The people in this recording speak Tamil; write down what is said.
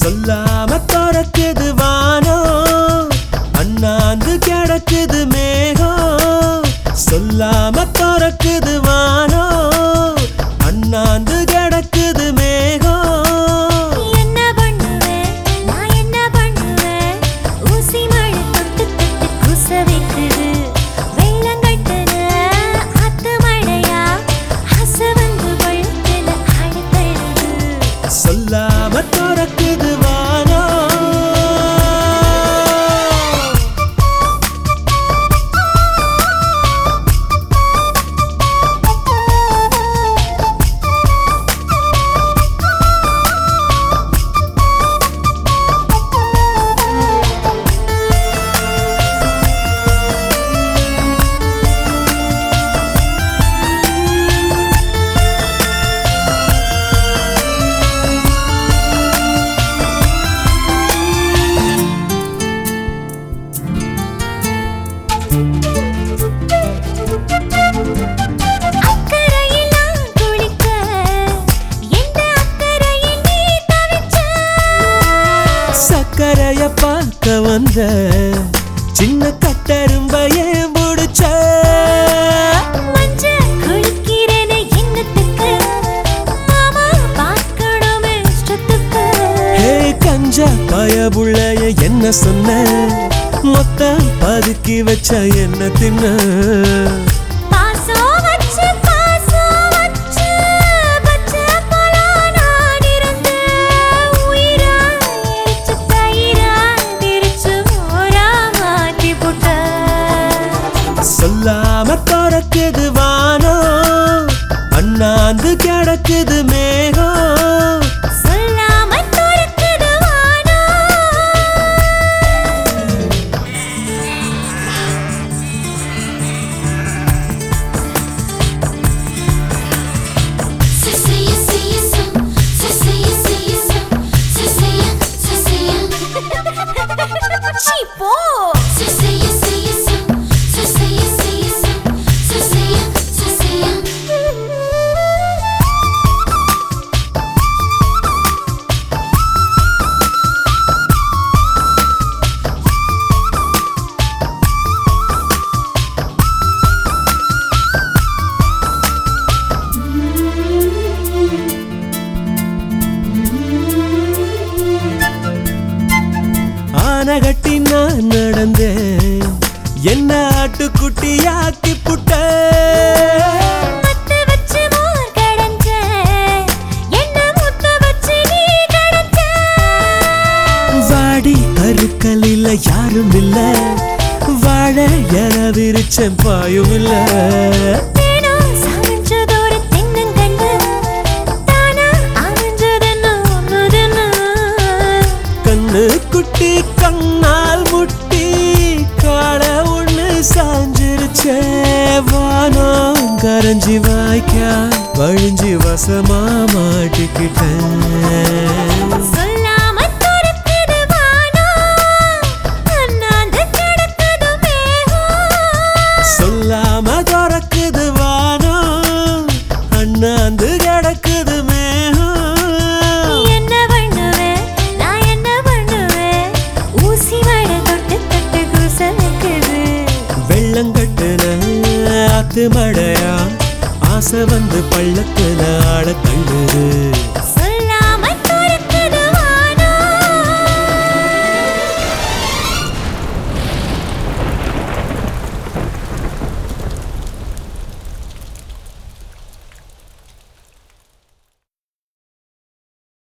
சொல்லாம திறக்குது வானம் அண்ணாந்து கிடக்குது மேகம் சொல்லாம திறக்குது வானம் அண்ணாந்து கிடக்குது மேகம் என்ன பண்ணுவேன் நான் என்ன பண்ணுவேன் ஊசி மழை தொட்டு தொட்டு குச வைக்குது வெள்ளம் கட்டுன ஆத்து மழையா அச வந்து பழுத்துல அடுத்தடுது சொல்லாம திறக்குது வானம் அக்கறையில் நான் குளிக்க எந்த அக்கறையில் நீ தவிச்ச சக்கரைய பார்க்க வந்த சின்ன கட்டரும்பையே முடிச்ச மஞ்ச குளிக்கிறேனே என்னத்துக்கு மாமா பார்க்கணுமே இஷ்டத்துக்கு ஹே கஞ்சா பயபுள்ளைய என்ன சொன்ன மொத்தம் பதுக்கி வச்ச என்ன தின்ன பாசம் வச்சு பாசம் வச்சு பச்சை போல நான் இருந்து உயிரா எரிச்சு தயிரா திரிச்சு மோரா மாத்தி புட்ட சொல்லாம திறக்குது வானம் அண்ணாந்து கிடக்குது மேகம் சொல்லாம துறக்குது வானம் சீ, போ ஆனை கட்டி நான் நடந்தேன் என்ன ஆட்டுக்குட்டியாக்கி புட்ட மத்து வச்சு மோர் கடஞ்ச என்ன முத்த வச்சு நீ கடஞ்ச வாடி கருக்கலில் யாரும் இல்ல வாழ என விரிச்சம் பாயும் இல்ல தேனோ சாஞ்சதோடு தென்னங்கண்டு தானா அமைஞ்சதென்ன ஒண்ணுதென்ன கண்ணு குட்டி கண்ணால் முட்டி கால ஒண்ணு சாஞ்சிருச்சே வானம் கரைஞ்சி வாய்க்கா வழிஞ்சி வசமா மாட்டிக்கிட்டேன் சொல்லாம துறக்குது வானம் அண்ணாந்து கிடக்குது மேகம் சொல்லாம திறக்குது வானம் அண்ணாந்து கிடக்குது மேகம் என்ன பண்ணுவேன் நான் என்ன பண்ணுவேன் ஊசி மழை தொட்டு தொட்டு குச வைக்குது வெள்ளங்கட்டுன ஆத்து மழையா ஆசை வந்து பள்ளத்துல ஆட கண்டுது